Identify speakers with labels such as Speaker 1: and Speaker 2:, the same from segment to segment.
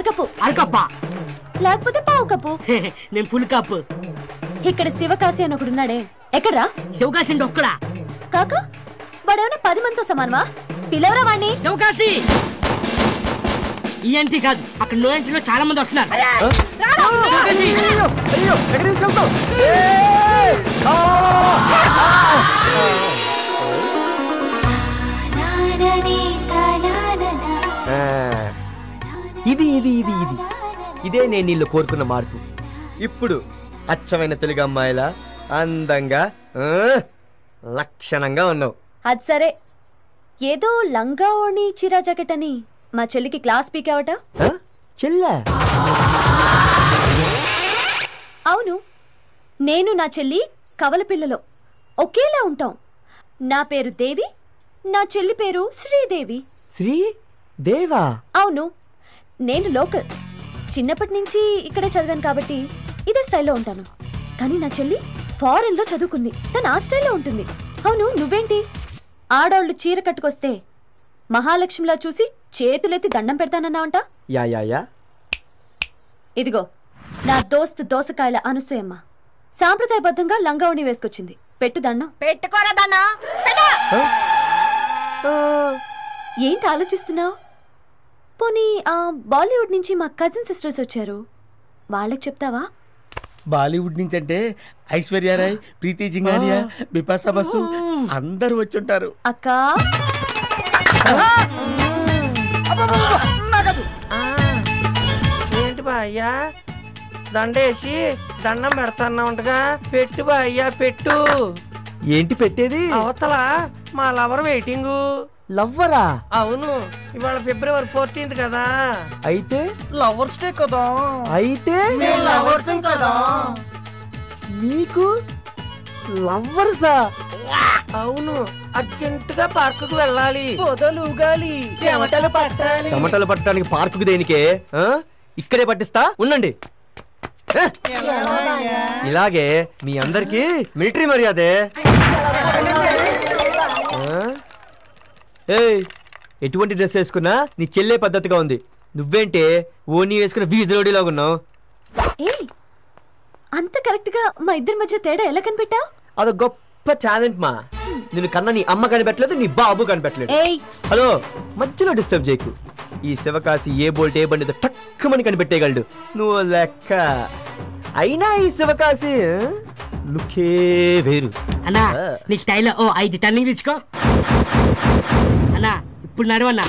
Speaker 1: అరకప్పు
Speaker 2: అరకప్ప
Speaker 1: లేకపోతే పావు కప్పు
Speaker 2: నేను ఫుల్ కప్
Speaker 1: ఇక్కడ శివకాశి అని ఒకడున్నాడే ఎక్కడ్రా
Speaker 2: శివకాశి ఒక్కడా
Speaker 1: కాక వాడేమన్నా పది మందితో సమానమా పిలవరా వాణ్ణి
Speaker 2: శివకాశి ఈఎన్టీ కాదు అక్కడ నో ఎంట్రీలో చాలా మంది వస్తున్నారు శివకాశి
Speaker 3: అయ్యో ఎక్కడ తీసుకెళ్తావు ఇది ఇది ఇది ఇది ఇదే నేను నీళ్ళు కోరుకున్న మార్పు ఇప్పుడు అచ్చమైన తెలుగు అమ్మాయిలా అందంగా ఆ, లక్షణంగా ఉన్నావు
Speaker 1: అది సరే ఏదో లంగా ఓణి చీరా జాకెట్ అని మా చెల్లికి క్లాస్ పీకావట
Speaker 3: ఆ? చెల్లా
Speaker 1: అవును నేను నా చెల్లి కవల పిల్లలో ఒకేలా ఉంటాం నా పేరు దేవి నా చెల్లి పేరు శ్రీదేవి
Speaker 3: శ్రీ దేవా
Speaker 1: అవును నేను లోకల్ చిన్నప్పటి నుంచి ఇక్కడే చదివాను కాబట్టి ఇదే స్టైల్లో ఉంటాను కానీ నా చెల్లి ఫారెన్ లో చదువుకుంది తను ఆ స్టైల్లో ఉంటుంది అవును నువ్వేంటి ఆడవాళ్ళు చీర కట్టుకొస్తే మహాలక్ష్మిలా చూసి చేతులెత్తి దండం పెడతానన్నావంట
Speaker 3: యా యా యా
Speaker 1: ఇదిగో నా దోస్త్ దోసకాయల అనసూయమ్మ సాంప్రదాయబద్ధంగా లంగావణి వేసుకొచ్చింది పెట్టు దండం
Speaker 4: పెట్టుకోరా దాన్నా
Speaker 3: ఆ,
Speaker 1: ఏంటి ఆలోచిస్తున్నావు పోనీ ఆ బాలీవుడ్ నుంచి మా కజిన్ సిస్టర్స్ వచ్చారు వాళ్ళకి చెప్తావా
Speaker 5: బాలీవుడ్ నుంచి అంటే ఐశ్వర్యారాయ్ ప్రీతి జింగానియా బిపాసా బసు అందరూ వచ్చుంటారు
Speaker 1: అక్కా
Speaker 6: ఏంటి బాయ్యా దండేసి దండం పెడతాన్నావుంటగా పెట్టు బాయ్యా పెట్టు
Speaker 3: ఏంటి పెట్టేది
Speaker 6: అవతల మా లవర్ వెయిటింగ్
Speaker 3: లవ్వరా
Speaker 6: అవును ఇవాళ ఫిబ్రవరి ఫోర్టీన్త్ కదా
Speaker 3: అయితే
Speaker 6: లవర్స్ డే కదా
Speaker 3: అయితే
Speaker 6: లవర్స్ కదా
Speaker 3: మీకు లవ్వర్సా
Speaker 6: అవును అర్జెంట్ గా పార్క్ కు వెళ్ళాలి
Speaker 5: పొదలుగాలి
Speaker 6: చెమటలు పట్టాలి
Speaker 3: చెమటలు పట్టడానికి పార్కుకి దేనికే ఆ? ఇక్కడే పట్టిస్తా ఉండండి ఆ? ఇలాగే మీ అందరికి మిలిటరీ మర్యాదే ఆ? ఏయ్ ఎటువంటి డ్రెస్ వేసుకున్నా నీ చెల్లే పద్ధతిగా ఉంది నువ్వేంటే ఓనీ వేసుకున్న వీధిలోడిలాగా ఉన్నావు
Speaker 1: ఏయ్ అంత కరెక్ట్ గా మా ఇద్దరి మధ్య తేడా ఎలా కనిపెట్టావు
Speaker 3: అదో గొప్ప టాలెంట్ మా నిన్ను కన్నా నీ అమ్మ కనిపెట్టలేదు నీ బాబు కనిపెట్టలేదు
Speaker 1: ఏయ్
Speaker 3: హలో మధ్యలో డిస్టర్బ్ చేయకు ఈ శివకాశి ఏ బోల్ట్ ఏ బండితో టక్కుమని కనిపెట్టేయగలడు నువ్వు లెక్క అయినా ఈ శివకాశి ఆ, లుకే వేరు
Speaker 2: అన్నా నీ స్టైల్లో ఓ ఐదు టర్నింగ్ ఇచ్చుకో అన్నా ఇప్పుడు నడవన్నా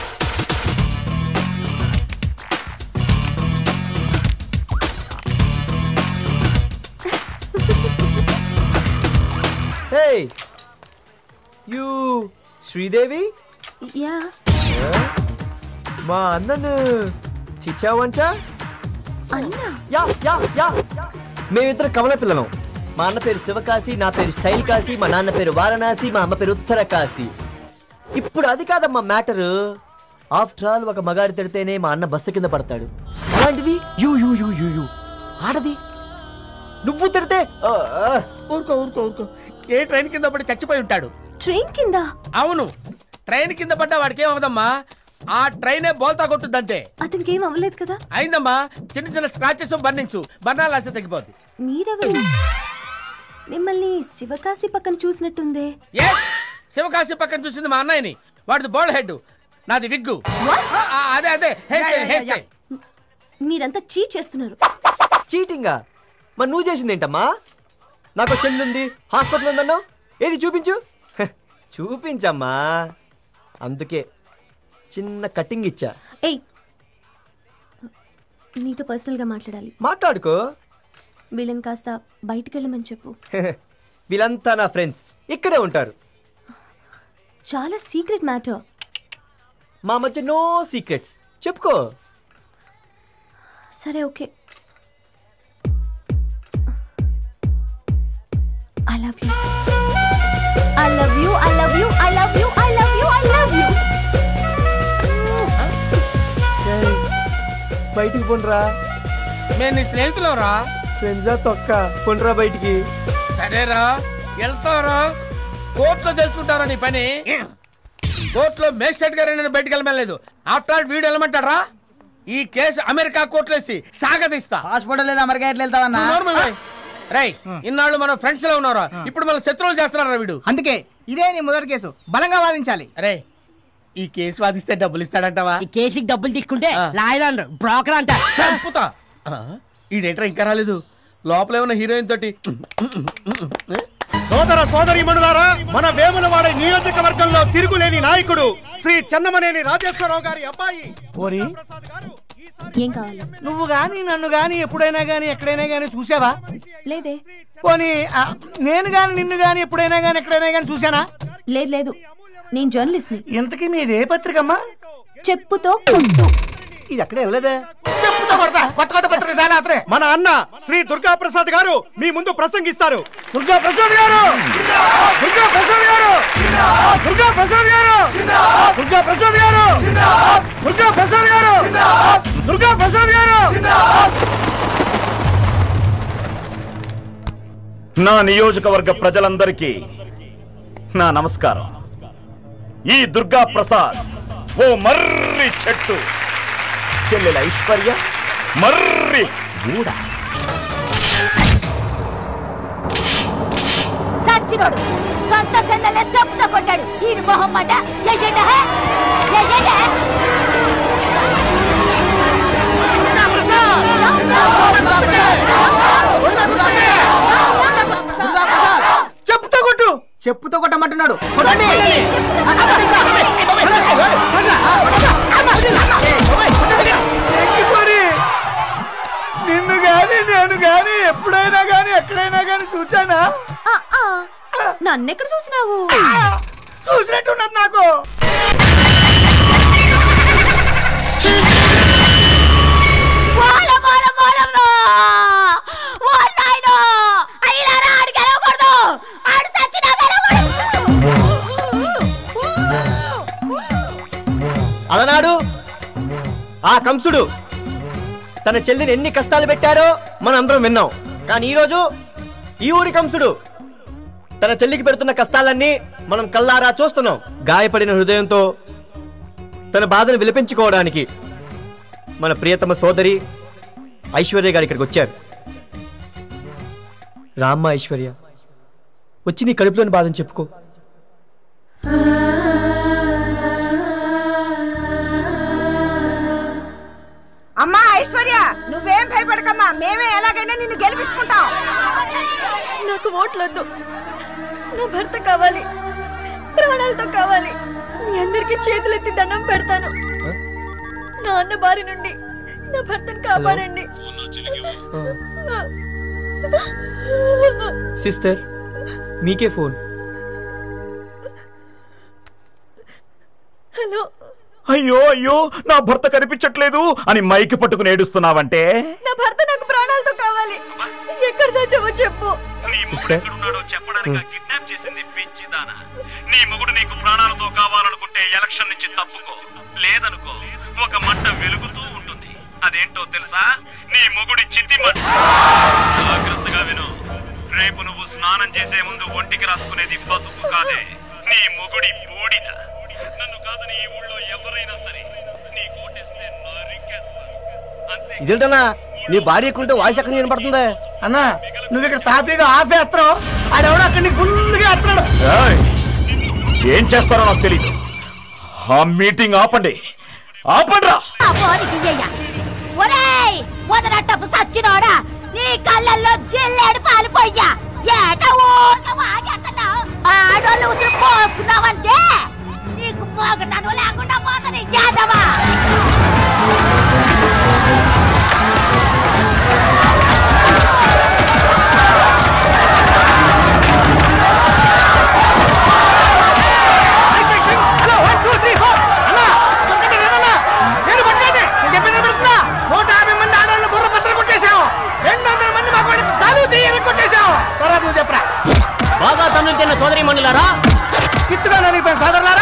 Speaker 3: హే యూ శ్రీదేవి
Speaker 1: యా
Speaker 3: మా అన్నను చిచ్చావంచా
Speaker 1: అన్నా
Speaker 3: యా యా యా మేమిద్దరు కమల పిల్లలం మా అన్న పేరు శివకాశి నా పేరు స్టైల్ కాశీ మా నాన్న పేరు వారణాసి మా అమ్మ పేరు ఉత్తర కాశీ ఇప్పుడు అది కాదమ్మా మ్యాటరు ఆఫ్టర్ ఆల్ ఒక మగాడి తిడితేనే మా అన్న బస్సు కింద పడతాడు అలాంటిది you you you you you ఆడది నువ్వు తిడితే ఆ, ఆ.
Speaker 5: ఊరుకో ఊరుకో ఊరుకో ఏ ట్రైన్ కింద పడి చచ్చిపోయి ఉంటాడు
Speaker 1: ట్రైన్ కింద
Speaker 5: అవును ట్రైన్ కింద పడ్డా వాడికి ఏమవుదమ్మా ఆ ట్రైనే బోల్తా కొట్టుద్దంతే
Speaker 1: అతనికి ఏం అవ్వలేదు కదా
Speaker 5: అయిందమ్మా చిన్న చిన్న స్క్రాచెస్ బర్నింగ్స్ బర్ణాలు వేస్తే తగ్గిపోద్ది
Speaker 1: మీరెవరు మిమ్మల్ని శివకాశి పక్కన చూసినట్టుందే
Speaker 5: ఏ శివకాశి పక్కన చూసింది మా అన్నయ్యని వాడిది బోల్డ్ హెడ్ నాది విగ్గు ఆ, ఆ, అదే అదే హెయిర్ స్టైల్ హెయిర్ స్టైల్
Speaker 1: మీరంతా చీట్ చేస్తున్నారు
Speaker 3: చీటింగా మరి నువ్వు చేసింది ఏంటమ్మా నాకు చెల్లి ఉంది హాస్పిటల్ ఉందన్నావు ఏది చూపించు హ, చూపించమ్మా అందుకే చిన్న కటింగ్ ఇచ్చా
Speaker 1: ఏయ్ నీతో పర్సనల్ గా మాట్లాడాలి
Speaker 3: మాట్లాడుకో
Speaker 1: వీళ్ళని కాస్త బయటికి వెళ్ళమని చెప్పు
Speaker 3: హ, వీళ్ళంతా నా ఫ్రెండ్స్ ఇక్కడే ఉంటారు
Speaker 1: చాలా సీక్రెట్ మ్యాటర్
Speaker 3: మా మధ్య నో సీక్రెట్స్ చెప్పుకో
Speaker 1: సరే okay I love you I love you I love you I love you I love you I love you
Speaker 3: ఏయ్, బయటికి పోనరా
Speaker 5: మేము నీ స్నేహితులం రా
Speaker 3: ఫ్రెండ్సా తొక్క పోనరా బయటికి
Speaker 5: సరేరా వెళ్తారా కోర్టులో తెలుసుకుంటారా నీ పని కోర్టులో మేజిస్ట్రేట్ గారు నేను బయటికి వెళ్ళలేదు ఆఫ్టర్ ఆల్ వీడు వెళ్ళమంటారా ఈ కేసు అమెరికా కోర్టులేసి సాగదీస్తా
Speaker 4: పాస్పోర్ట్ లేదు అమెరికా ఎట్లా వెళ్తావన్నా
Speaker 5: రై ఇన్నాళ్ళు మనం ఫ్రెండ్స్ లో ఉన్నారా ఇప్పుడు మనం శత్రువులు చేస్తున్నారా వీడు
Speaker 4: అందుకే ఇదే నీ మొదటి కేసు బలంగా వాదించాలి
Speaker 5: అరే ఈ కేసు వాదిస్తే డబ్బులు ఇస్తాడంటావా
Speaker 2: ఈ కేసుకి డబ్బులు తీసుకుంటే
Speaker 5: ఆ.
Speaker 2: లాయర్ అంటారు బ్రోకర్ అంట
Speaker 5: చంపుతా ఆ, ఈడేంట్రా ఇంకా రాలేదు లోపల ఏమన్నా హీరోయిన్ తోటి
Speaker 7: సోదర సోదరి మనులారా మన వేములవాడ నియోజకవర్గంలో తిరుగులేని నాయకుడు శ్రీ చెన్నమనేని రాజేశ్వరరావు గారి అబ్బాయి
Speaker 5: ఓరి
Speaker 1: ఏం కావాలి
Speaker 5: నువ్వు గాని నన్ను గాని ఎప్పుడైనా గాని ఎక్కడైనా గాని చూసావా
Speaker 1: లేదే
Speaker 5: పోనీ ఆ, నేను గాని నిన్ను గాని ఎప్పుడైనా గాని ఎక్కడైనా గాని చూసానా
Speaker 1: లేదు లేదు నేను జర్నలిస్ట్ ని
Speaker 5: ఇంతకీ మీది ఏ పత్రికమ్మా
Speaker 1: చెప్పుతో కొట్టు
Speaker 5: ఇది ఎక్కడ వెళ్ళలేదే
Speaker 4: కొత్త కొత్త పత్రిక చాలా అతనే
Speaker 7: మన అన్న శ్రీ దుర్గా ప్రసాద్ గారు మీ ముందు ప్రసంగిస్తారు
Speaker 5: దుర్గా ప్రసాద్ గారు దుర్గా ప్రసాద్ గారు దుర్గా ప్రసాద్ గారు దుర్గా ప్రసాద్ గారు దుర్గా ప్రసాద్ గారు దుర్గా ప్రసాద్ గారు
Speaker 8: నా నియోజకవర్గ ప్రజలందరికీ నా నమస్కారం ఈ దుర్గా ప్రసాద్ ఓ మర్రి చెట్టు
Speaker 3: చెల్లెల ఐశ్వర్య
Speaker 8: మర్రి గూడ
Speaker 1: సచ్చినోడు సొంత సెల్లెలే చెప్పుతో కొట్టాడు ఈడు మొహం మాట ఎయ్యండి హే? ఎయ్యండి హే?
Speaker 4: చెప్పుతో కొట్టు చెప్పుతో కొట్టమంటున్నాడు కొట్టండి
Speaker 5: నిన్ను గాని నేను గాని ఎప్పుడైనా గాని ఎక్కడైనా గాని చూసానా
Speaker 1: ఆ, ఆ. నన్నెక్కడ చూసినావు
Speaker 5: చూసినట్టున్నది నాకు
Speaker 1: మూల, మూల, మూలము! ఓ నాయనో! అయ్యలారా, ఆడు గెలవకూడదు! ఆడు సచ్చినా గెలవకూడదు!
Speaker 3: అలనాడు ఆ కంసుడు తన చెల్లిని ఎన్ని కష్టాలు పెట్టారో మనం అందరం విన్నాం కానీ ఈరోజు ఈ ఊరి కంసుడు తన చెల్లికి పెడుతున్న కష్టాలన్నీ మనం కల్లారా చూస్తున్నాం గాయపడిన హృదయంతో తన బాధను విలపించుకోవడానికి మన ప్రియతమ సోదరి ఐశ్వర్య గారు ఇక్కడికి వచ్చారు రామ్మ ఐశ్వర్య వచ్చి నీ కడుపులోని బాధను చెప్పుకో
Speaker 9: అమ్మా ఐశ్వర్య నువ్వేం భయపడకమ్మా మేమే ఎలాగైనా నిన్ను గెలిపించుకుంటాం
Speaker 1: నాకు ఓట్లొద్దు నా భర్త కావాలి ప్రాణాలతో కావాలి మీ అందరికి చేతులెత్తి దండం పెడతాను నా అన్న బారి నుండి నా భర్తను కాపాడండి
Speaker 3: సిస్టర్ మీకే ఫోన్
Speaker 1: హలో
Speaker 8: అయ్యో అయ్యో నా భర్త కనిపించట్లేదు అని మైకి పట్టుకుని ఏడుస్తున్నావంటే
Speaker 1: నా భర్త నాకు ప్రాణాలతో కావాలి ఎక్కడ దాచావో చెప్పు
Speaker 3: సిస్టర్
Speaker 8: చెప్పడానికి కిడ్నాప్ చేసింది పిచ్చిదానా నీ మొగుడు నీకు ప్రాణాలతో కావాలనుకుంటే ఎలక్షన్ నుంచి తప్పుకో లేదనుకో ఒక మంట వెలుగుతూ ఉంటుంది అదేంటో తెలుసా నీ మొగుడి చిత్తి మంట జాగ్రత్తగా విను రేపు నువ్వు స్నానం చేసే ముందు ఒంటికి రాసుకునేది పసుపు కాదే నీ మొగుడి బూడిద నన్ను కాదని ఈ ఊళ్ళో ఎవరైనా సరే నీ కోటేస్తే నరికేస్తారు అంతే
Speaker 3: ఇదేంటన్నా నీ భార్య ఎక్కుంటే వాయిస్ ఎక్కడ వినపడుతుందే
Speaker 4: అన్నా నువ్వు ఇక్కడ తాపీగా ఆఫ్ వేస్తున్నావు ఆడెవడో అక్కడి నుంచి ఫుల్గా వేస్తున్నాడు
Speaker 8: ఏయ్! ఏం చేస్తారో నాకు తెలియదు ఆ మీటింగ్ ఆపండి ఆపండ్రా
Speaker 1: ఒరేయ్ మొదలట్టపు సచ్చినోడా నీ కళ్ళల్లో జిల్లేడు పాలు పోయ్యా ఏట ఊట వాగేస్తున్నావు ఆడోళ్ళు ఉతురు పోసుకున్నావంటే నీకు పోగటాను లేకుండా పోతుంది యాదవా
Speaker 4: hello one two three four అన్నా చెప్పండి కదన్నా నేను పట్టండి నేను చెప్పింది పడుతుందా నూట యాభై మంది ఆడవాళ్ళు బుర్ర పచ్చలు కొట్టేశాం రెండు వందల మంది మాకు వాడి కాలు తీయని కొట్టేశాం తర్వాత నువ్వు చెప్పరా
Speaker 2: బాగా తన్నులు తిన్న సోదరి మండలారా
Speaker 4: చిత్తుగా నలిగిపోయిన సోదరులారా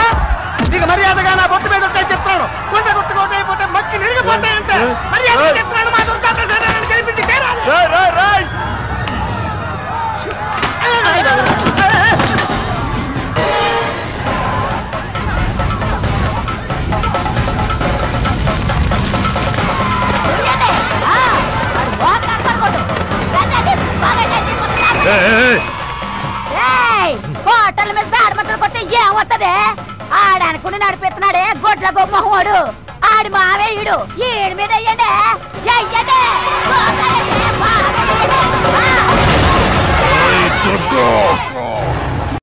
Speaker 10: ఏయ్, హోటల్ మీద బ్యాడ్ మంటలు కొట్టి ఏం వస్తదే ఆడనుకుని నడిపిస్తున్నాడే గొడ్ల గొమ్మహోడు ఆడి మావే ఈడు ఈడి మీద వెయ్యండి